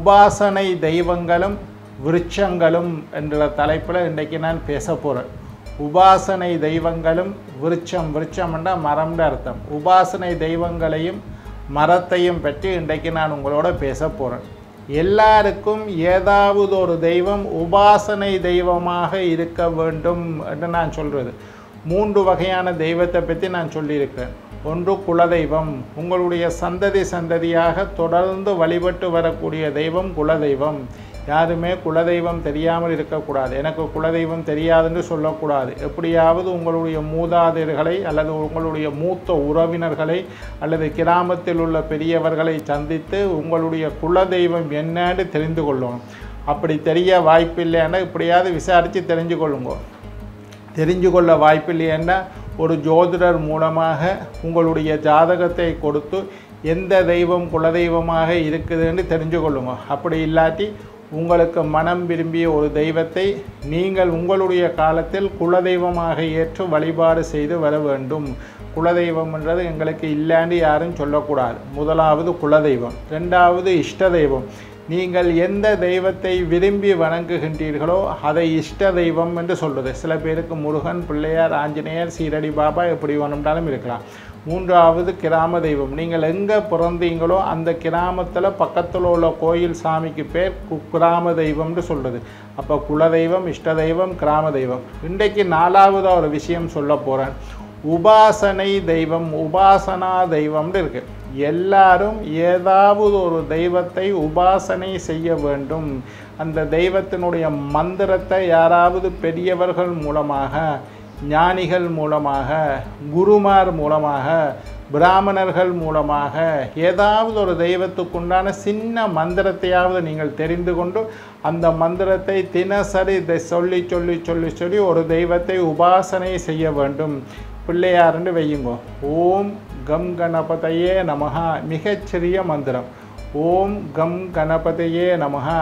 உபாசனை தெய்வங்களும் விருட்சங்களும் என்ற தலைப்பில் இன்றைக்கு நான் பேச போகிறேன் உபாசனை தெய்வங்களும் விருட்சம் விருட்சம்னா மரம்னு அர்த்தம் உபாசனை தெய்வங்களையும் மரத்தையும் பற்றி இன்றைக்கு நான் உங்களோட பேச போகிறேன் எல்லாருக்கும் ஏதாவது ஒரு தெய்வம் உபாசனை தெய்வமாக இருக்க வேண்டும் என்று நான் சொல்கிறது மூன்று வகையான தெய்வத்தை பற்றி நான் சொல்லியிருக்கிறேன் ஒன்று குலதெய்வம் உங்களுடைய சந்ததி சந்ததியாக தொடர்ந்து வழிபட்டு வரக்கூடிய தெய்வம் குலதெய்வம் யாருமே குலதெய்வம் தெரியாமல் இருக்கக்கூடாது எனக்கு குலதெய்வம் தெரியாதுன்னு சொல்லக்கூடாது எப்படியாவது உங்களுடைய மூதாதையர்களை அல்லது உங்களுடைய மூத்த உறவினர்களை அல்லது கிராமத்தில் உள்ள பெரியவர்களை சந்தித்து உங்களுடைய குலதெய்வம் என்னன்னு தெரிந்து கொள்ளணும் அப்படி தெரிய வாய்ப்பில்லைன்னா இப்படியாவது விசாரித்து தெரிஞ்சு கொள்ளுங்க தெரிஞ்சு கொள்ள வாய்ப்பில்லைன்னா ஒரு ஜோதிடர் மூலமாக உங்களுடைய ஜாதகத்தை கொடுத்து எந்த தெய்வம் குலதெய்வமாக இருக்குதுன்னு தெரிஞ்சு கொள்ளுங்க அப்படி இல்லாட்டி உங்களுக்கு மனம் விரும்பிய ஒரு தெய்வத்தை நீங்கள் உங்களுடைய காலத்தில் குலதெய்வமாக ஏற்று வழிபாடு செய்து வர வேண்டும் குலதெய்வம்ன்றது எங்களுக்கு இல்லைன்னு யாரும் சொல்லக்கூடாது முதலாவது குலதெய்வம் ரெண்டாவது இஷ்ட தெய்வம் நீங்கள் எந்த தெய்வத்தை விரும்பி வணங்குகின்றீர்களோ அதை இஷ்ட தெய்வம் என்று சொல்கிறது சில பேருக்கு முருகன் பிள்ளையார் ஆஞ்சநேயர் சீரடி பாபா எப்படி வேணும்னாலும் இருக்கலாம் மூன்றாவது கிராம தெய்வம் நீங்கள் எங்கே பிறந்தீங்களோ அந்த கிராமத்தில் பக்கத்தில் உள்ள கோயில் சாமிக்கு பேர் கு- கிராம தெய்வம்னு சொல்கிறது அப்போ குலதெய்வம் இஷ்ட தெய்வம் கிராம தெய்வம் இன்றைக்கு நாலாவதாக ஒரு விஷயம் சொல்ல போகிறேன் உபாசனை தெய்வம் உபாசனா தெய்வம்னு இருக்கு எல்லாரும் ஏதாவது ஒரு தெய்வத்தை உபாசனை செய்ய வேண்டும் அந்த தெய்வத்தினுடைய மந்திரத்தை யாராவது பெரியவர்கள் மூலமாக ஞானிகள் மூலமாக குருமார் மூலமாக பிராமணர்கள் மூலமாக ஏதாவது ஒரு தெய்வத்துக்குண்டான சின்ன மந்திரத்தையாவது நீங்கள் தெரிந்து கொண்டு அந்த மந்திரத்தை தினசரி இதை சொல்லி சொல்லி சொல்லி சொல்லி ஒரு தெய்வத்தை உபாசனை செய்ய வேண்டும் பிள்ளையாருன்னு வையுங்கோ ஓம் கம் கணபதையே நமஹா மிகச்சிறிய மந்திரம் ஓம் கம் கணபதையே நமஹா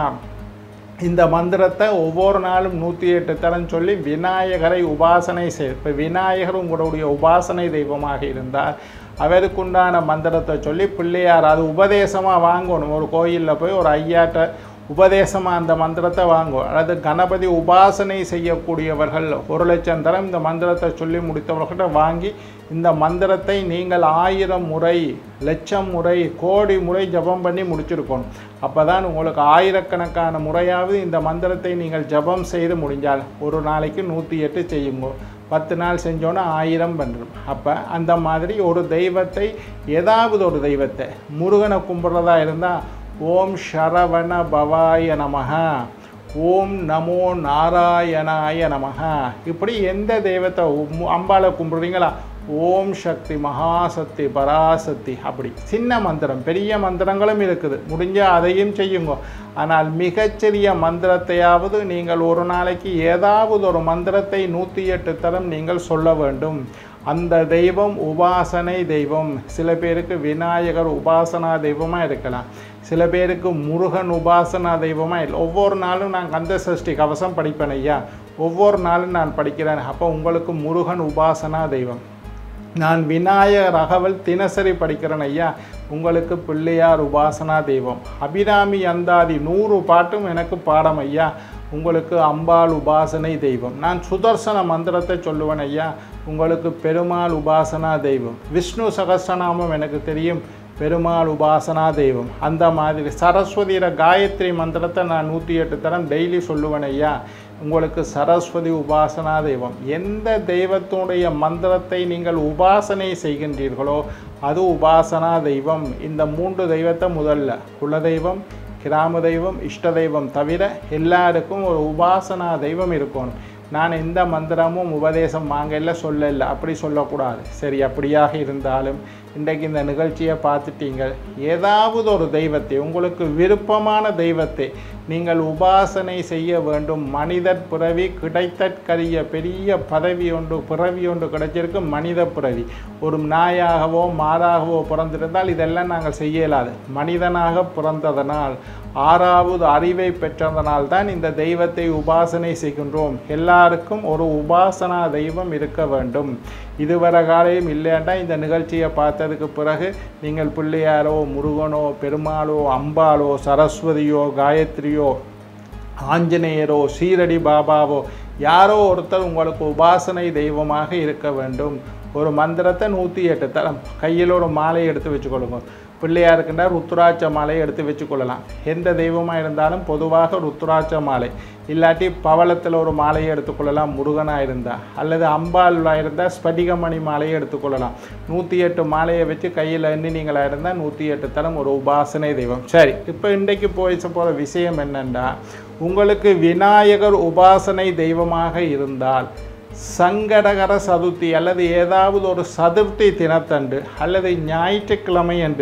இந்த மந்திரத்தை ஒவ்வொரு நாளும் நூற்றி எட்டு தரம் சொல்லி விநாயகரை உபாசனை செய் இப்போ விநாயகர் உங்களுடைய உபாசனை தெய்வமாக இருந்தால் அவருக்குண்டான மந்திரத்தை சொல்லி பிள்ளையார் அது உபதேசமாக வாங்கணும் ஒரு கோயிலில் போய் ஒரு ஐயாட்ட உபதேசமாக அந்த மந்திரத்தை வாங்கும் அல்லது கணபதி உபாசனை செய்யக்கூடியவர்கள் ஒரு லட்சம் தரம் இந்த மந்திரத்தை சொல்லி முடித்தவர்கிட்ட வாங்கி இந்த மந்திரத்தை நீங்கள் ஆயிரம் முறை லட்சம் முறை கோடி முறை ஜபம் பண்ணி முடிச்சிருக்கணும் அப்போ தான் உங்களுக்கு ஆயிரக்கணக்கான முறையாவது இந்த மந்திரத்தை நீங்கள் ஜபம் செய்து முடிஞ்சால் ஒரு நாளைக்கு நூற்றி எட்டு செய்யுங்க பத்து நாள் செஞ்சோன்னா ஆயிரம் பண்ணுறோம் அப்போ அந்த மாதிரி ஒரு தெய்வத்தை ஏதாவது ஒரு தெய்வத்தை முருகனை கும்பிட்றதா இருந்தால் ஓம் சரவண பவாய நமஹ ஓம் நமோ நாராயணாய நமஹ இப்படி எந்த தெய்வத்தை உம்- அம்பாளை கும்பிடுறீங்களா ஓம் சக்தி மகாசக்தி பராசக்தி அப்படி சின்ன மந்திரம் பெரிய மந்திரங்களும் இருக்குது முடிஞ்சால் அதையும் செய்யுங்க ஆனால் மிகச்சிறிய மந்திரத்தையாவது நீங்கள் ஒரு நாளைக்கு ஏதாவது ஒரு மந்திரத்தை நூற்றி எட்டு தரம் நீங்கள் சொல்ல வேண்டும் அந்த தெய்வம் உபாசனை தெய்வம் சில பேருக்கு விநாயகர் உபாசனா தெய்வமாக இருக்கலாம் சில பேருக்கு முருகன் உபாசனா தெய்வமாக இல்லை ஒவ்வொரு நாளும் நான் கந்த சஷ்டி கவசம் படிப்பேன் ஐயா ஒவ்வொரு நாளும் நான் படிக்கிறேன் அப்போ உங்களுக்கு முருகன் உபாசனா தெய்வம் நான் விநாயகர் அகவல் தினசரி படிக்கிறேன் ஐயா உங்களுக்கு பிள்ளையார் உபாசனா தெய்வம் அபிராமி அந்தாதி நூறு பாட்டும் எனக்கு பாடம் ஐயா உங்களுக்கு அம்பாள் உபாசனை தெய்வம் நான் சுதர்சன மந்திரத்தை சொல்லுவேன் ஐயா உங்களுக்கு பெருமாள் உபாசனா தெய்வம் விஷ்ணு சகஸ்ரநாமம் எனக்கு தெரியும் பெருமாள் உபாசனா தெய்வம் அந்த மாதிரி சரஸ்வதியில காயத்ரி மந்திரத்தை நான் நூற்றி எட்டு தரம் டெய்லி சொல்லுவேன் ஐயா உங்களுக்கு சரஸ்வதி உபாசனா தெய்வம் எந்த தெய்வத்தினுடைய மந்திரத்தை நீங்கள் உபாசனை செய்கின்றீர்களோ அது உபாசனா தெய்வம் இந்த மூன்று தெய்வத்தை முதல்ல குலதெய்வம் கிராம தெய்வம் இஷ்ட தெய்வம் தவிர எல்லாருக்கும் ஒரு உபாசனா தெய்வம் இருக்கணும் நான் எந்த மந்திரமும் உபதேசம் வாங்கல சொல்லல அப்படி சொல்லக்கூடாது சரி அப்படியாக இருந்தாலும் இன்றைக்கு இந்த நிகழ்ச்சியை பார்த்துட்டீங்க ஏதாவது ஒரு தெய்வத்தை உங்களுக்கு விருப்பமான தெய்வத்தை நீங்கள் உபாசனை செய்ய வேண்டும் மனிதர் பிறவி கிடைத்தற்கரிய பெரிய பதவி ஒன்று பிறவி ஒன்று கிடைச்சிருக்கு மனித பிறவி ஒரு நாயாகவோ மாடாகவோ பிறந்திருந்தால் இதெல்லாம் நாங்கள் செய்ய இயலாது மனிதனாக பிறந்ததனால் ஆறாவது அறிவை பெற்றதனால் தான் இந்த தெய்வத்தை உபாசனை செய்கின்றோம் எல்லாருக்கும் ஒரு உபாசனா தெய்வம் இருக்க வேண்டும் இதுவரை காலையும் இல்லைன்னா இந்த நிகழ்ச்சியை பார்த்த வந்ததுக்கு பிறகு நீங்கள் பிள்ளையாரோ முருகனோ பெருமாளோ அம்பாளோ சரஸ்வதியோ காயத்ரியோ ஆஞ்சநேயரோ சீரடி பாபாவோ யாரோ ஒருத்தர் உங்களுக்கு உபாசனை தெய்வமாக இருக்க வேண்டும் ஒரு மந்திரத்தை நூற்றி எட்டு தரம் கையில் ஒரு மாலையை எடுத்து வச்சுக்கொள்ளுங்க பிள்ளையாருக்குண்டா ருத்ராட்ச மாலையை எடுத்து வச்சுக்கொள்ளலாம் எந்த தெய்வமாக இருந்தாலும் பொதுவாக ருத்ராட்ச மாலை இல்லாட்டி பவளத்தில் ஒரு மாலையை எடுத்துக்கொள்ளலாம் முருகனாக இருந்தால் அல்லது அம்பாளாக இருந்தால் ஸ்படிகமணி மாலையை எடுத்துக்கொள்ளலாம் நூற்றி எட்டு மாலையை வச்சு கையில் எண்ணினீங்களாக இருந்தால் நூற்றி எட்டு தரம் ஒரு உபாசனை தெய்வம் சரி இப்போ இன்றைக்கு போய் போகிற விஷயம் என்னென்னா உங்களுக்கு விநாயகர் உபாசனை தெய்வமாக இருந்தால் சங்கடகர சதுர்த்தி அல்லது ஏதாவது ஒரு சதுர்த்தி தினத்தன்று அல்லது ஞாயிற்றுக்கிழமை அன்று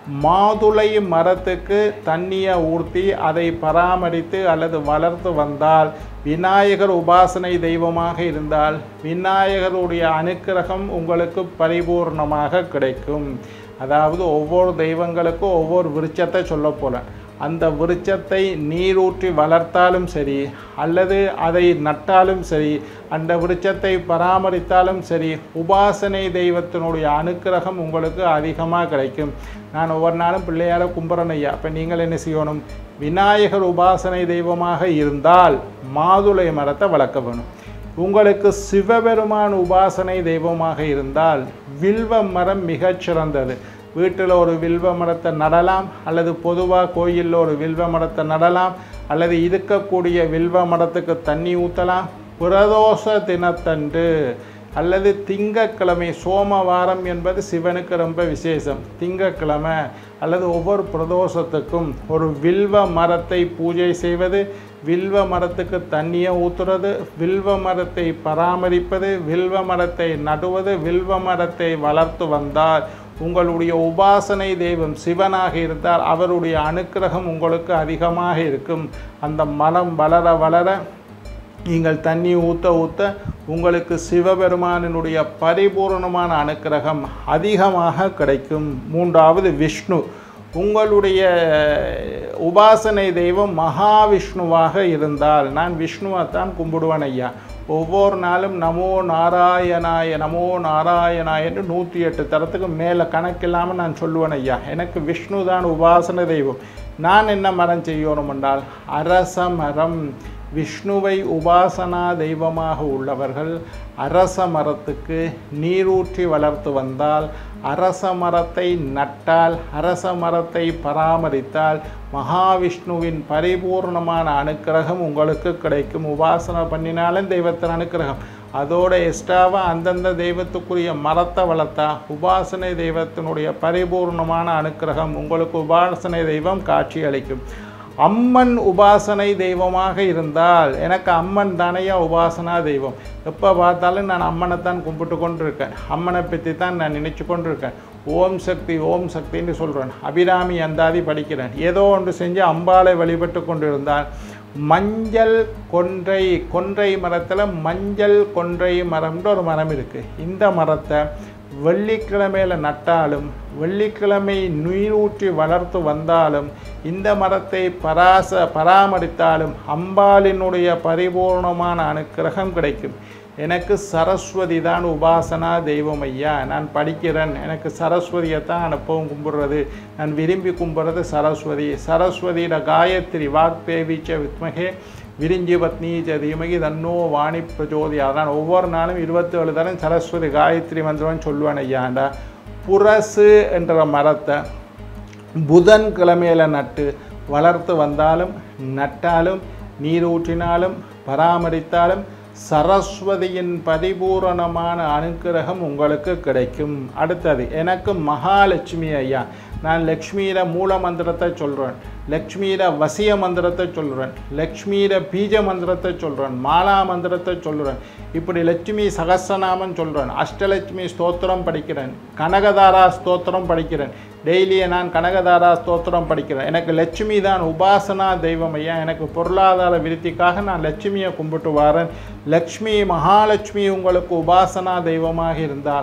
மாதுளை மரத்துக்கு தண்ணியை ஊற்றி அதை பராமரித்து அல்லது வளர்த்து வந்தால் விநாயகர் உபாசனை தெய்வமாக இருந்தால் விநாயகருடைய அனுக்கிரகம் உங்களுக்கு பரிபூர்ணமாக கிடைக்கும் அதாவது ஒவ்வொரு தெய்வங்களுக்கும் ஒவ்வொரு விருட்சத்தை சொல்ல போகிறேன் அந்த விருட்சத்தை நீரூற்றி வளர்த்தாலும் சரி அல்லது அதை நட்டாலும் சரி அந்த விருட்சத்தை பராமரித்தாலும் சரி உபாசனை தெய்வத்தினுடைய அனுக்கிரகம் உங்களுக்கு அதிகமாக கிடைக்கும் நான் ஒவ்வொரு நாளும் பிள்ளையார கும்புறன் ஐயா அப்போ நீங்கள் என்ன செய்யணும் விநாயகர் உபாசனை தெய்வமாக இருந்தால் மாதுளை மரத்தை வளர்க்க வேணும் உங்களுக்கு சிவபெருமான் உபாசனை தெய்வமாக இருந்தால் வில்வ மரம் மிகச் சிறந்தது வீட்டில் ஒரு வில்வ மரத்தை நடலாம் அல்லது பொதுவாக கோயிலில் ஒரு வில்வ மரத்தை நடலாம் அல்லது இருக்கக்கூடிய வில்வ மரத்துக்கு தண்ணி ஊற்றலாம் பிரதோஷ தினத்தன்று அல்லது திங்கக்கிழமை சோமவாரம் என்பது சிவனுக்கு ரொம்ப விசேஷம் திங்கக்கிழமை அல்லது ஒவ்வொரு பிரதோஷத்துக்கும் ஒரு வில்வ மரத்தை பூஜை செய்வது வில்வ மரத்துக்கு தண்ணியை ஊற்றுறது வில்வ மரத்தை பராமரிப்பது வில்வ மரத்தை நடுவது வில்வ மரத்தை வளர்த்து வந்தால் உங்களுடைய உபாசனை தெய்வம் சிவனாக இருந்தால் அவருடைய அனுக்கிரகம் உங்களுக்கு அதிகமாக இருக்கும் அந்த மரம் வளர வளர நீங்கள் தண்ணி ஊற்ற ஊற்ற உங்களுக்கு சிவபெருமானினுடைய பரிபூர்ணமான அனுக்கிரகம் அதிகமாக கிடைக்கும் மூன்றாவது விஷ்ணு உங்களுடைய உபாசனை தெய்வம் மகாவிஷ்ணுவாக இருந்தால் நான் விஷ்ணுவை தான் கும்பிடுவேன் ஐயா ஒவ்வொரு நாளும் நமோ நாராயணாய நமோ நாராயணாய என்று நூற்றி எட்டு தரத்துக்கு மேலே கணக்கில்லாமல் நான் சொல்லுவேன் ஐயா எனக்கு விஷ்ணு தான் உபாசன தெய்வம் நான் என்ன மரம் செய்யணும் என்றால் அரச மரம் விஷ்ணுவை உபாசனா தெய்வமாக உள்ளவர்கள் அரச மரத்துக்கு நீரூற்றி வளர்த்து வந்தால் அரச மரத்தை நட்டால் அரச மரத்தை பராமரித்தால் மகாவிஷ்ணுவின் பரிபூர்ணமான அனுக்கிரகம் உங்களுக்கு கிடைக்கும் உபாசனை பண்ணினாலும் தெய்வத்தின் அனுக்கிரகம் அதோட எக்ஸ்ட்ராவாக அந்தந்த தெய்வத்துக்குரிய மரத்தை வளர்த்தா உபாசனை தெய்வத்தினுடைய பரிபூர்ணமான அனுக்கிரகம் உங்களுக்கு உபாசனை தெய்வம் காட்சி அளிக்கும் அம்மன் உபாசனை தெய்வமாக இருந்தால் எனக்கு அம்மன் தானையா உபாசனா தெய்வம் எப்போ பார்த்தாலும் நான் அம்மனைத்தான் கும்பிட்டு கொண்டு இருக்கேன் அம்மனை பற்றி தான் நான் நினைச்சு கொண்டு இருக்கேன் ஓம் சக்தி ஓம் சக்தின்னு சொல்கிறேன் அபிராமி அந்தாதி படிக்கிறேன் ஏதோ ஒன்று செஞ்சு அம்பாளை வழிபட்டு கொண்டு இருந்தால் மஞ்சள் கொன்றை கொன்றை மரத்தில் மஞ்சள் கொன்றை மரம்ன்ற ஒரு மரம் இருக்குது இந்த மரத்தை வெள்ளிக்கிழமையில் நட்டாலும் வெள்ளிக்கிழமை நீரூற்றி வளர்த்து வந்தாலும் இந்த மரத்தை பராச பராமரித்தாலும் அம்பாளினுடைய பரிபூர்ணமான அனுக்கிரகம் கிடைக்கும் எனக்கு சரஸ்வதி தான் உபாசனா தெய்வம் ஐயா நான் படிக்கிறேன் எனக்கு சரஸ்வதியை தான் எப்பவும் கும்பிடுறது நான் விரும்பி கும்பிட்றது சரஸ்வதி சரஸ்வதியிட காயத்ரி வாக்தேவிச்ச வித்மகே விரிஞ்சி பத்னி தீமகி தன்னோ வாணி பிரஜோதி அதான் ஒவ்வொரு நாளும் இருபத்தேழு தரம் சரஸ்வதி காயத்ரி மந்திரம் சொல்லுவேன் ஐயாண்டா புரசு என்ற மரத்தை புதன் கிழமையில் நட்டு வளர்த்து வந்தாலும் நட்டாலும் நீர் ஊற்றினாலும் பராமரித்தாலும் சரஸ்வதியின் பரிபூரணமான அனுக்கிரகம் உங்களுக்கு கிடைக்கும் அடுத்தது எனக்கு மகாலட்சுமி ஐயா நான் லக்ஷ்மியில மூல மந்திரத்தை சொல்கிறேன் லக்ஷ்மியில வசிய மந்திரத்தை சொல்கிறேன் லக்ஷ்மியில பீஜ மந்திரத்தை சொல்கிறேன் மாலா மந்திரத்தை சொல்கிறேன் இப்படி லட்சுமி சகசநாமம் சொல்கிறேன் அஷ்டலட்சுமி ஸ்தோத்திரம் படிக்கிறேன் கனகதாரா ஸ்தோத்திரம் படிக்கிறேன் டெய்லியே நான் கனகதாரா ஸ்தோத்திரம் படிக்கிறேன் எனக்கு லட்சுமி தான் உபாசனா தெய்வம் ஐயா எனக்கு பொருளாதார விருத்திக்காக நான் லட்சுமியை கும்பிட்டு வரேன் லக்ஷ்மி மகாலட்சுமி உங்களுக்கு உபாசனா தெய்வமாக இருந்தால்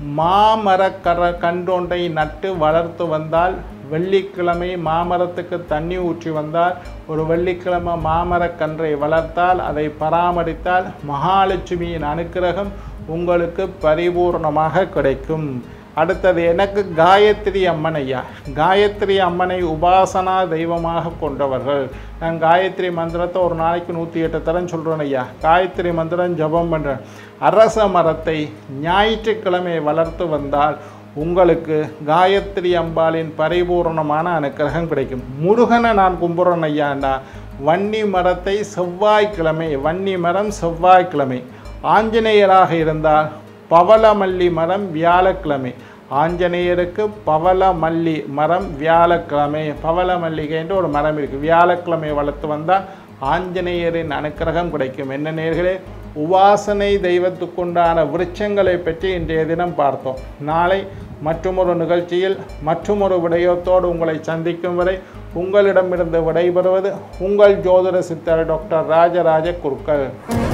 மாமரக்கர கன்றொன்றை நட்டு வளர்த்து வந்தால் வெள்ளிக்கிழமை மாமரத்துக்கு தண்ணி ஊற்றி வந்தால் ஒரு வெள்ளிக்கிழமை மாமரக்கன்றை வளர்த்தால் அதை பராமரித்தால் மகாலட்சுமியின் அனுக்கிரகம் உங்களுக்கு பரிபூர்ணமாக கிடைக்கும் அடுத்தது எனக்கு காயத்ரி அம்மன் ஐயா காயத்ரி அம்மனை உபாசனா தெய்வமாக கொண்டவர்கள் நான் காயத்ரி மந்திரத்தை ஒரு நாளைக்கு நூற்றி எட்டு தரம் சொல்கிறேன் ஐயா காயத்ரி மந்திரம் ஜபம் பண்ணுறேன் அரச மரத்தை ஞாயிற்றுக்கிழமை வளர்த்து வந்தால் உங்களுக்கு காயத்ரி அம்பாளின் பரிபூர்ணமான அனுக்கிரகம் கிடைக்கும் முருகனை நான் கும்பிட்றேன் ஐயாண்டா வன்னி மரத்தை செவ்வாய்க்கிழமை வன்னி மரம் செவ்வாய்க்கிழமை ஆஞ்சநேயராக இருந்தால் பவளமல்லி மரம் வியாழக்கிழமை ஆஞ்சநேயருக்கு பவளமல்லி மரம் வியாழக்கிழமை பவளமல்லிகைன்ற ஒரு மரம் இருக்குது வியாழக்கிழமை வளர்த்து வந்தால் ஆஞ்சநேயரின் அனுக்கிரகம் கிடைக்கும் என்ன நேர்களே உபாசனை தெய்வத்துக்குண்டான விருட்சங்களை பற்றி இன்றைய தினம் பார்த்தோம் நாளை மற்றொரு நிகழ்ச்சியில் மற்றொரு விடயத்தோடு உங்களை சந்திக்கும் வரை உங்களிடமிருந்து விடைபெறுவது உங்கள் ஜோதிட சித்தர் டாக்டர் ராஜராஜ குருக்கள்